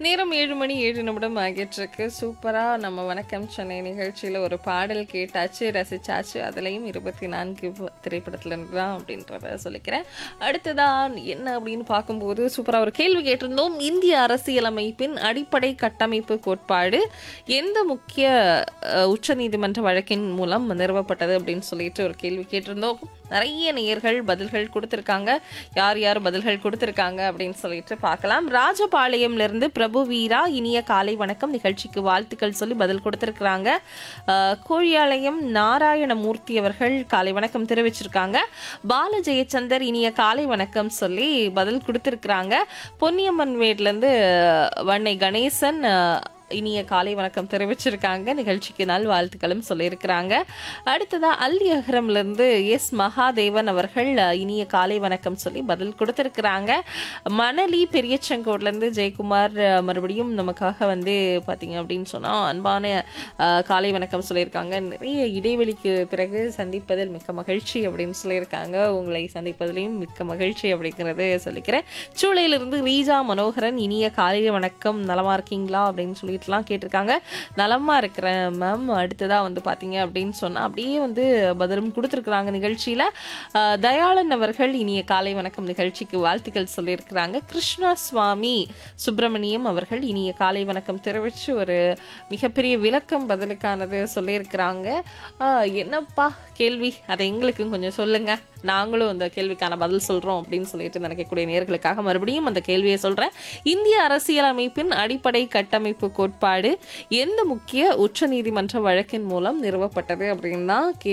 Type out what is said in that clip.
நேரம் ஏழு மணி ஏழு நிமிடம் ஆகிட்டிருக்கு சூப்பராக நம்ம வணக்கம் சென்னை நிகழ்ச்சியில் ஒரு பாடல் கேட்டாச்சு ரசிச்சாச்சு அதுலேயும் இருபத்தி நான்கு திரைப்படத்துலேருந்து தான் அப்படின்றத சொல்லிக்கிறேன் அடுத்ததான் என்ன அப்படின்னு பார்க்கும்போது சூப்பராக ஒரு கேள்வி கேட்டிருந்தோம் இந்திய அரசியலமைப்பின் அடிப்படை கட்டமைப்பு கோட்பாடு எந்த முக்கிய அஹ், உச்சநீதிமன்ற வழக்கின் மூலம் நிறுவப்பட்டது அப்படின்னு சொல்லிட்டு ஒரு கேள்வி கேட்டிருந்தோம் நிறைய நேயர்கள் பதில்கள் கொடுத்துருக்காங்க யார் யார் பதில்கள் கொடுத்துருக்காங்க அப்படின்னு சொல்லிட்டு பார்க்கலாம் ராஜபாளையம்ல இருந்து பிரபு வீரா இனிய காலை வணக்கம் நிகழ்ச்சிக்கு வாழ்த்துக்கள் சொல்லி பதில் கொடுத்துருக்குறாங்க அஹ், கோழியாலயம் நாராயணமூர்த்தி அவர்கள் காலை வணக்கம் தெரிவிச்சிருக்காங்க பால ஜெயச்சந்தர் இனிய காலை வணக்கம் சொல்லி பதில் கொடுத்துருக்குறாங்க பொன்னியம்மன் வேட்லேருந்து வண்ணை கணேசன் அஹ், இனிய காலை வணக்கம் தெரிவிச்சிருக்காங்க நிகழ்ச்சிக்கு நாள் வாழ்த்துக்களும் சொல்லியிருக்கிறாங்க அடுத்ததா அல்லி அகரம்லேருந்து எஸ் மகாதேவன் அவர்கள் அஹ், இனிய காலை வணக்கம் சொல்லி பதில் கொடுத்துருக்குறாங்க மணலி பெரியச்செங்கோட்லேருந்து ஜெயக்குமார் அஹ், மறுபடியும் நமக்காக வந்து பார்த்தீங்க அப்படின்னு சொன்னால் அன்பான அஹ், காலை வணக்கம் சொல்லியிருக்காங்க நிறைய இடைவெளிக்கு பிறகு சந்திப்பதில் மிக்க மகிழ்ச்சி அப்படின்னு சொல்லியிருக்காங்க உங்களை சந்திப்பதிலையும் மிக்க மகிழ்ச்சி அப்படிங்கிறது சொல்லிக்கிறேன் சூளையிலிருந்து ரீஜா மனோகரன் இனிய காலை வணக்கம் நலமா இருக்கீங்களா அப்படின்னு சொல்லிட்டுலாம் கேட்டிருக்காங்க நலமா இருக்கிறேன் மேம் அடுத்ததா வந்து பார்த்தீங்க அப்படின்னு சொன்னா அப்படியே வந்து பதிலும் கொடுத்துருக்குறாங்க நிகழ்ச்சியில அஹ், தயாளன் அவர்கள் இனிய காலை வணக்கம் நிகழ்ச்சிக்கு வாழ்த்துக்கள் சொல்லியிருக்கிறாங்க கிருஷ்ணா சுவாமி சுப்பிரமணியம் அவர்கள் இனிய காலை வணக்கம் தெரிவித்து ஒரு மிகப்பெரிய விளக்கம் பதிலுக்கானது சொல்லியிருக்கிறாங்க அஹ், என்னப்பா கேள்வி அதை எங்களுக்கும் கொஞ்சம் சொல்லுங்க நாங்களும் அந்த கேள்விக்கான பதில் சொல்றோம் அப்படின்னு சொல்லிட்டு நினைக்கக்கூடிய நேர்களுக்காக மறுபடியும் அந்த கேள்வியை சொல்றேன் இந்திய அரசியலமைப்பின் அடிப்படை கட்டமைப்பு கோட்பாடு எந்த முக்கிய உச்சநீதிமன்ற வழக்கின் மூலம் நிறுவப்பட்டது அப்படின்னா கே